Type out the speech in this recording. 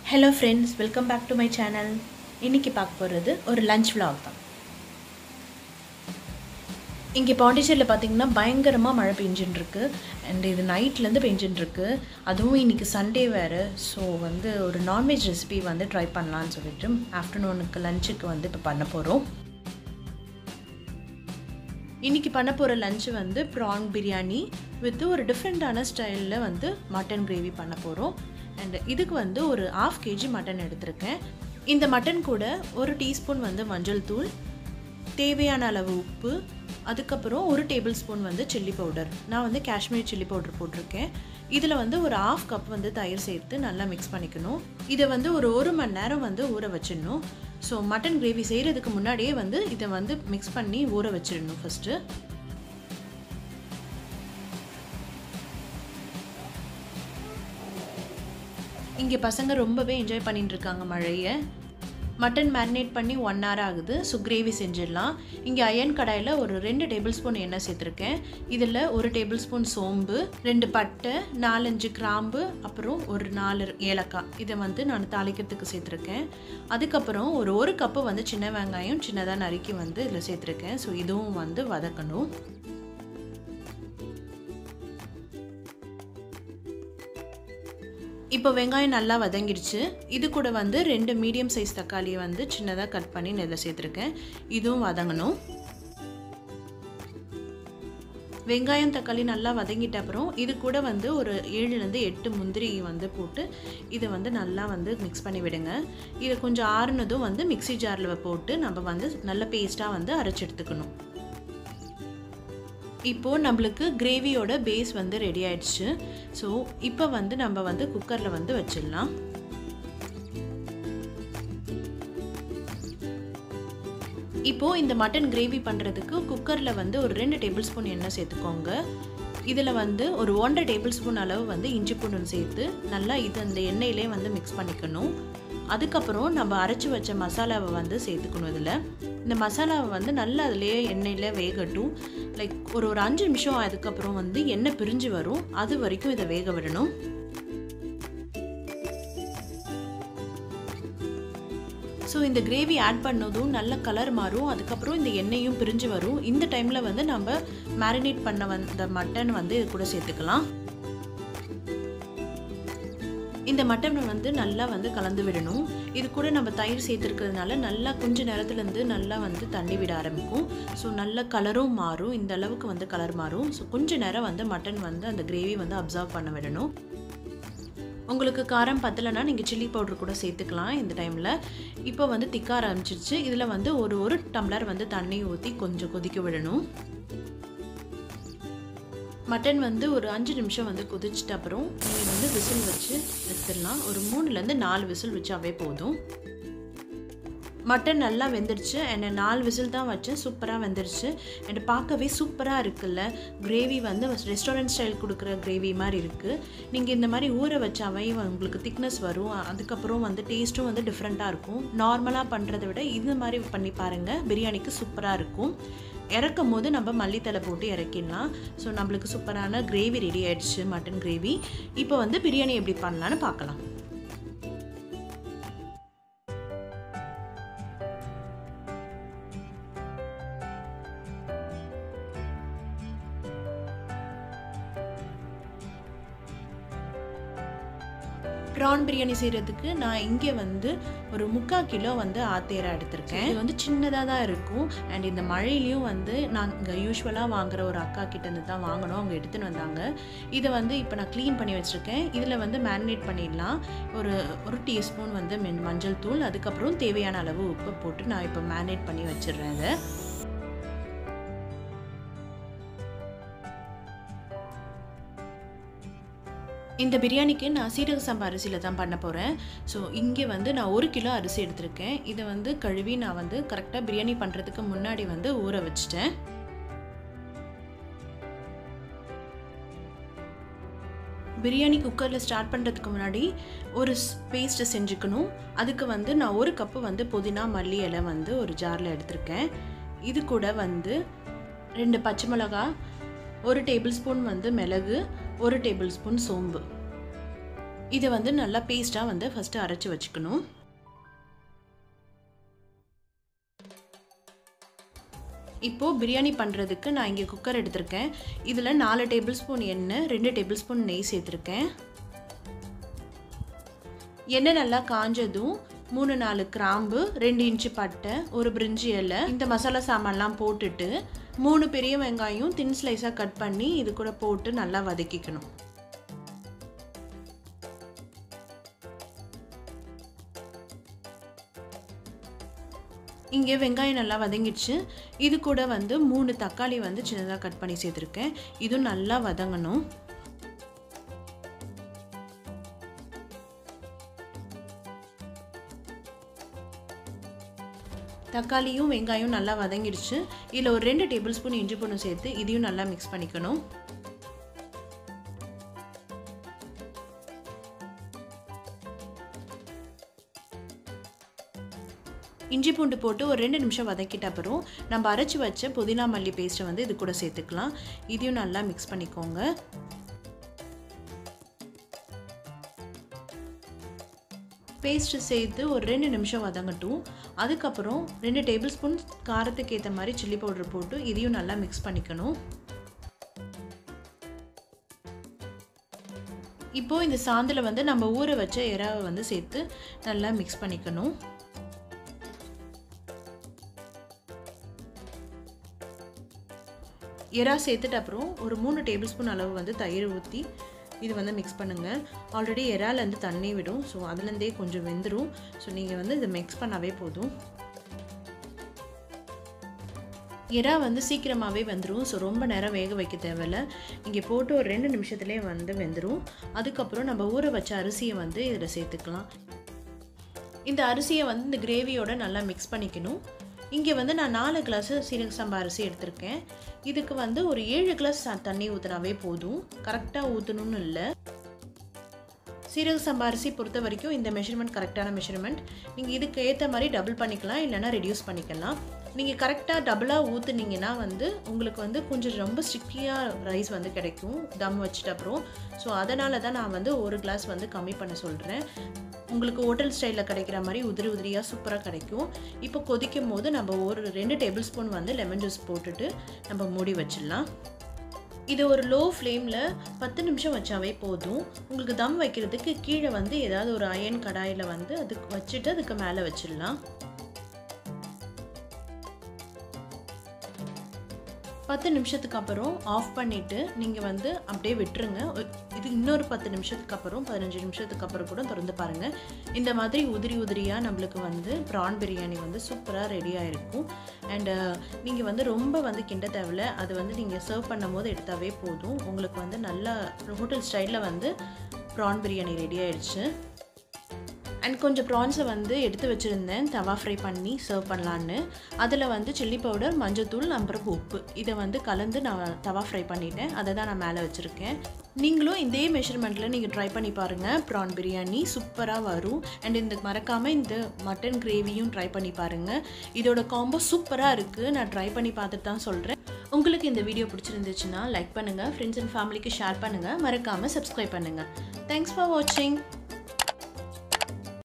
hello friends welcome back to my channel இன்றைக்கி பார்க்க போகிறது ஒரு லஞ்ச் vlog தான் இங்கே பாண்டிச்சேரியில் பார்த்தீங்கன்னா பயங்கரமாக மழை பெஞ்சுன்னு இருக்கு அண்ட் இது நைட்லேருந்து பெஞ்சுன்னு இருக்கு அதுவும் இன்றைக்கி சண்டே வேறு ஸோ வந்து ஒரு நான்வெஜ் ரெசிபி வந்து ட்ரை பண்ணலான்னு சொல்லிட்டு ஆஃப்டர்நூனுக்கு லஞ்சுக்கு வந்து இப்போ பண்ண போகிறோம் இன்றைக்கி பண்ண போகிற லஞ்சு வந்து ப்ரான் பிரியாணி வித் ஒரு டிஃப்ரெண்ட்டான ஸ்டைலில் வந்து மட்டன் கிரேவி பண்ண போகிறோம் அண்ட் இதுக்கு வந்து ஒரு ஆஃப் கேஜி மட்டன் எடுத்திருக்கேன் இந்த மட்டன் கூட ஒரு டீஸ்பூன் வந்து மஞ்சள் தூள் தேவையான அளவு உப்பு அதுக்கப்புறம் ஒரு டேபிள் ஸ்பூன் வந்து சில்லி பவுடர் நான் வந்து காஷ்மீர் சில்லி பவுடர் போட்டிருக்கேன் இதில் வந்து ஒரு ஆஃப் கப் வந்து தயிர் சேர்த்து நல்லா மிக்ஸ் பண்ணிக்கணும் இதை வந்து ஒரு ஒரு மணி நேரம் வந்து ஊற வச்சிடணும் ஸோ மட்டன் கிரேவி செய்கிறதுக்கு முன்னாடியே வந்து இதை வந்து மிக்ஸ் பண்ணி ஊற வச்சிடணும் ஃபஸ்ட்டு இங்கே பசங்க ரொம்பவே என்ஜாய் பண்ணிட்டு இருக்காங்க மழையை மட்டன் மேரினேட் பண்ணி ஒன் ஹவர் ஆகுது ஸோ கிரேவி செஞ்சிடலாம் இங்கே அயன் கடாயில் ஒரு ரெண்டு டேபிள் ஸ்பூன் எண்ணெய் சேர்த்துருக்கேன் இதில் ஒரு டேபிள் ஸ்பூன் சோம்பு ரெண்டு பட்டை நாலஞ்சு கிராம்பு அப்புறம் ஒரு நாலு ஏலக்காய் இதை வந்து நான் தாளிக்கிறதுக்கு சேர்த்துருக்கேன் அதுக்கப்புறம் ஒரு ஒரு கப்பு வந்து சின்ன வெங்காயம் சின்னதாக நறுக்கி வந்து இதில் சேர்த்துருக்கேன் ஸோ இதுவும் வந்து வதக்கணும் இப்போ வெங்காயம் நல்லா வதங்கிடுச்சு இது கூட வந்து ரெண்டு மீடியம் சைஸ் தக்காளியை வந்து சின்னதாக கட் பண்ணி நெல்ல சேர்த்துருக்கேன் இதுவும் வதங்கணும் வெங்காயம் தக்காளி நல்லா வதங்கிட்ட அப்புறம் இது கூட வந்து ஒரு ஏழுலேருந்து எட்டு முந்திரி வந்து போட்டு இதை வந்து நல்லா வந்து மிக்ஸ் பண்ணி விடுங்க இதை கொஞ்சம் ஆறுனதும் வந்து மிக்சி ஜாரில் போட்டு நம்ம வந்து நல்ல பேஸ்ட்டாக வந்து அரைச்சி எடுத்துக்கணும் இப்போது நம்மளுக்கு கிரேவியோட பேஸ் வந்து ரெடி ஆயிடுச்சு ஸோ இப்போ வந்து நம்ம வந்து குக்கரில் வந்து வச்சிடலாம் இப்போது இந்த மட்டன் கிரேவி பண்ணுறதுக்கு குக்கரில் வந்து ஒரு ரெண்டு டேபிள் ஸ்பூன் எண்ணெய் சேர்த்துக்கோங்க இதில் வந்து ஒரு ஒன்றரை டேபிள் ஸ்பூன் அளவு வந்து இஞ்சி பூண்டு சேர்த்து நல்லா இது அந்த எண்ணெயிலே வந்து மிக்ஸ் பண்ணிக்கணும் அதுக்கப்புறம் நம்ம அரைச்சி வச்ச மசாலாவை வந்து சேர்த்துக்கணும் இதில் இந்த மசாலாவை வந்து நல்லா அதிலேயே எண்ணெயில் வேகட்டும் லைக் ஒரு ஒரு அஞ்சு நிமிஷம் அதுக்கப்புறம் வந்து எண்ணெய் பிரிஞ்சு வரும் அது வரைக்கும் இதை வேக விடணும் ஸோ இந்த கிரேவி ஆட் பண்ணதும் நல்ல கலர் மாறும் அதுக்கப்புறம் இந்த எண்ணெயும் பிரிஞ்சு வரும் இந்த டைமில் வந்து நம்ம மேரினேட் பண்ண வந்த மட்டன் வந்து இது கூட சேர்த்துக்கலாம் இந்த மட்டனை வந்து நல்லா வந்து கலந்து விடணும் இது கூட நம்ம தயிர் சேர்த்துருக்கிறதுனால நல்லா கொஞ்ச நேரத்துலேருந்து நல்லா வந்து தண்ணி விட ஆரம்பிக்கும் ஸோ நல்ல கலரும் மாறும் இந்த அளவுக்கு வந்து கலர் மாறும் ஸோ கொஞ்ச நேரம் வந்து மட்டன் வந்து அந்த கிரேவி வந்து அப்சர்வ் பண்ண விடணும் உங்களுக்கு காரம் பத்தலைன்னா நீங்கள் சில்லி பவுடர் கூட சேர்த்துக்கலாம் இந்த டைமில் இப்போ வந்து திக்க ஆரம்பிச்சிருச்சு இதில் வந்து ஒரு ஒரு டம்ளர் வந்து தண்ணி ஊற்றி கொஞ்சம் கொதிக்க விடணும் மட்டன் வந்து ஒரு அஞ்சு நிமிஷம் வந்து கொதிச்சிட்ட அப்புறம் நீங்கள் வந்து விசில் வச்சு எடுத்துடலாம் ஒரு மூணுலேருந்து நாலு விசில் வச்சாவே போதும் மட்டன் நல்லா வெந்துடுச்சு அண்ட் நாலு விசில் தான் வச்சேன் சூப்பராக வெந்துடுச்சு அண்ட் பார்க்கவே சூப்பராக இருக்குல்ல கிரேவி வந்து ரெஸ்டாரண்ட் ஸ்டைல் கொடுக்குற கிரேவி மாதிரி இருக்குது நீங்கள் இந்த மாதிரி ஊற வச்சாவே உங்களுக்கு திக்னஸ் வரும் அதுக்கப்புறம் வந்து டேஸ்ட்டும் வந்து டிஃப்ரெண்ட்டாக இருக்கும் நார்மலாக பண்ணுறதை விட இது மாதிரி பண்ணி பாருங்கள் பிரியாணிக்கு சூப்பராக இருக்கும் இறக்கும் போது நம்ம மல்லித்தலை போட்டு இறக்கிடலாம் ஸோ நம்மளுக்கு சூப்பரான கிரேவி ரெடி ஆயிடுச்சு மட்டன் கிரேவி இப்போ வந்து பிரியாணி எப்படி பண்ணலான்னு பார்க்கலாம் ப்ரான் பிரியாணி செய்கிறதுக்கு நான் இங்கே வந்து ஒரு முக்கால் கிலோ வந்து ஆத்தேரா எடுத்திருக்கேன் இது வந்து சின்னதாக தான் இருக்கும் அண்ட் இந்த மழையிலையும் வந்து நாங்கள் யூஸ்வலாக வாங்குற ஒரு அக்கா கிட்டேருந்து தான் வாங்கினோம் அவங்க எடுத்துன்னு வந்தாங்க இதை வந்து இப்போ நான் க்ளீன் பண்ணி வச்சுருக்கேன் இதில் வந்து மேரினேட் பண்ணிடலாம் ஒரு ஒரு டீஸ்பூன் வந்து மஞ்சள் தூள் அதுக்கப்புறம் தேவையான அளவு உப்பு போட்டு நான் இப்போ மேரினேட் பண்ணி வச்சிடுறேன் இதை இந்த பிரியாணிக்கு நான் சீரக சம்பா அரிசியில் தான் பண்ண போகிறேன் ஸோ இங்கே வந்து நான் ஒரு கிலோ அரிசி எடுத்திருக்கேன் இதை வந்து கழுவி நான் வந்து கரெக்டாக பிரியாணி பண்ணுறதுக்கு முன்னாடி வந்து ஊற வச்சிட்டேன் பிரியாணி குக்கரில் ஸ்டார்ட் பண்ணுறதுக்கு முன்னாடி ஒரு பேஸ்ட்டை செஞ்சுக்கணும் அதுக்கு வந்து நான் ஒரு கப்பு வந்து புதினா மல்லி இலை வந்து ஒரு ஜாரில் எடுத்திருக்கேன் இது கூட வந்து ரெண்டு பச்சை மிளகா ஒரு டேபிள் ஸ்பூன் வந்து மிளகு ஒரு டேபிள் ஸ்பூன் சோம்பு இதை வந்து நல்லா பேஸ்ட்டாக வந்து ஃபஸ்ட்டு அரைச்சி வச்சுக்கணும் இப்போது பிரியாணி பண்ணுறதுக்கு நான் இங்கே குக்கர் எடுத்திருக்கேன் இதில் நாலு டேபிள் ஸ்பூன் எண்ணெய் ரெண்டு டேபிள் ஸ்பூன் நெய் சேர்த்துருக்கேன் எண்ணெய் நல்லா காஞ்சதும் மூணு நாலு கிராம்பு ரெண்டு இன்ச்சு பட்டை ஒரு பிரிஞ்சி இலை இந்த மசாலா சாமான்லாம் போட்டுட்டு மூணு பெரிய வெங்காயம் தின் ஸ்லைஸாக கட் பண்ணி இது கூட போட்டு நல்லா வதக்கிக்கணும் இங்கே வெங்காயம் நல்லா வதங்கிடுச்சு இது கூட வந்து மூணு தக்காளி வந்து சின்னதாக கட் பண்ணி சேர்த்துருக்கேன் இதுவும் நல்லா வதங்கணும் தக்காளியும் வெங்காயம் நல்லா வதங்கிடுச்சு இதில் ஒரு ரெண்டு டேபிள் ஸ்பூன் இஞ்சி பூண்டு சேர்த்து இதையும் நல்லா மிக்ஸ் பண்ணிக்கணும் இஞ்சி பூண்டு போட்டு ஒரு ரெண்டு நிமிஷம் வதக்கிட்ட அப்புறம் நம்ம அரைச்சி வச்ச புதினா மல்லி பேஸ்ட்டை வந்து இது கூட சேர்த்துக்கலாம் இதையும் நல்லா மிக்ஸ் பண்ணிக்கோங்க பேஸ்ட்டு சேர்த்து ஒரு ரெண்டு நிமிஷம் வதங்கட்டும் அதுக்கப்புறம் ரெண்டு டேபிள் ஸ்பூன் காரத்துக்கு ஏற்ற மாதிரி சில்லி பவுடர் போட்டு இதையும் நல்லா மிக்ஸ் பண்ணிக்கணும் இப்போது இந்த சாந்தில் வந்து நம்ம ஊற வச்ச எறாவை வந்து சேர்த்து நல்லா மிக்ஸ் பண்ணிக்கணும் எறா சேர்த்துட்டு அப்புறம் ஒரு மூணு டேபிள் ஸ்பூன் அளவு வந்து தயிர் ஊற்றி இது வந்து மிக்ஸ் பண்ணுங்கள் ஆல்ரெடி எறாலேருந்து தண்ணி விடும் ஸோ அதுலேருந்தே கொஞ்சம் வெந்துடும் ஸோ நீங்கள் வந்து இதை மிக்ஸ் பண்ணாவே போதும் எறா வந்து சீக்கிரமாகவே வெந்துடும் ஸோ ரொம்ப நேரம் வேக வைக்க தேவையில்ல இங்கே போட்டு ஒரு ரெண்டு நிமிஷத்துலேயே வந்து வெந்துடும் அதுக்கப்புறம் நம்ம ஊற வச்ச அரிசியை வந்து இதில் சேர்த்துக்கலாம் இந்த அரிசியை வந்து இந்த கிரேவியோட நல்லா மிக்ஸ் பண்ணிக்கணும் இங்கே வந்து நான் நாலு கிளாஸ் சீரக சம்பா அரிசி எடுத்திருக்கேன் இதுக்கு வந்து ஒரு ஏழு கிளாஸ் தண்ணி ஊற்றினாவே போதும் கரெக்டாக ஊற்றணும்னு இல்லை சீரக சம்பா அரிசி பொறுத்த வரைக்கும் இந்த மெஷர்மெண்ட் கரெக்டான மெஷர்மெண்ட் நீங்கள் இதுக்கு ஏற்ற மாதிரி டபுள் பண்ணிக்கலாம் இல்லைனா ரெடியூஸ் பண்ணிக்கலாம் நீங்கள் கரெக்டாக டபுளாக ஊற்றுனீங்கன்னா வந்து உங்களுக்கு வந்து கொஞ்சம் ரொம்ப ஸ்டிக்கியாக ரைஸ் வந்து கிடைக்கும் தம் வச்சுட்டு அப்புறம் ஸோ அதனால தான் நான் வந்து ஒரு கிளாஸ் வந்து கம்மி பண்ண சொல்கிறேன் உங்களுக்கு ஹோட்டல் ஸ்டைலில் கிடைக்கிற மாதிரி உதிரி உதிரியாக சூப்பராக கிடைக்கும் இப்போ கொதிக்கும் போது நம்ம ஒரு ரெண்டு டேபிள் ஸ்பூன் வந்து லெமன் ஜூஸ் போட்டுட்டு நம்ம மூடி வச்சிடலாம் இது ஒரு லோ ஃப்ளேமில் பத்து நிமிஷம் வச்சாவே போதும் உங்களுக்கு தம் வைக்கிறதுக்கு கீழே வந்து ஏதாவது ஒரு அயன் கடாயில் வந்து அதுக்கு வச்சுட்டு அதுக்கு மேலே வச்சிடலாம் பத்து நிமிஷத்துக்கு அப்புறம் ஆஃப் பண்ணிவிட்டு நீங்கள் வந்து அப்படியே விட்டுருங்க இது இன்னொரு பத்து நிமிஷத்துக்கு அப்புறம் பதினஞ்சு நிமிஷத்துக்கு அப்புறம் கூட திறந்து பாருங்கள் இந்த மாதிரி உதிரி உதிரியாக நம்மளுக்கு வந்து ப்ரான் பிரியாணி வந்து சூப்பராக ரெடியாக இருக்கும் அண்டு நீங்கள் வந்து ரொம்ப வந்து கிண்ட தேவையில்ல அது வந்து நீங்கள் சர்வ் பண்ணும் போது எடுத்தாவே போதும் உங்களுக்கு வந்து நல்லா ஹோட்டல் ஸ்டைலில் வந்து ப்ரான் பிரியாணி ரெடி ஆயிடுச்சு அண்ட் கொஞ்சம் ப்ரான்ஸை வந்து எடுத்து வச்சுருந்தேன் தவா ஃப்ரை பண்ணி சர்வ் பண்ணலான்னு அதில் வந்து சில்லி பவுடர் மஞ்சத்தூள் அப்புறம் உப்பு இதை வந்து கலந்து நான் தவா ஃப்ரை பண்ணிட்டேன் அதை தான் நான் மேலே வச்சுருக்கேன் நீங்களும் இதே மெஷர்மெண்ட்டில் நீங்கள் ட்ரை பண்ணி பாருங்கள் ப்ரான் பிரியாணி சூப்பராக வரும் அண்ட் இந்த மறக்காமல் இந்த மட்டன் கிரேவியும் ட்ரை பண்ணி பாருங்கள் இதோட காம்போ சூப்பராக இருக்குது நான் ட்ரை பண்ணி பார்த்துட்டு தான் சொல்கிறேன் உங்களுக்கு இந்த வீடியோ பிடிச்சிருந்துச்சுன்னா லைக் பண்ணுங்கள் ஃப்ரெண்ட்ஸ் அண்ட் ஃபேமிலிக்கு ஷேர் பண்ணுங்கள் மறக்காமல் சப்ஸ்கிரைப் பண்ணுங்கள் தேங்க்ஸ் ஃபார் வாட்சிங்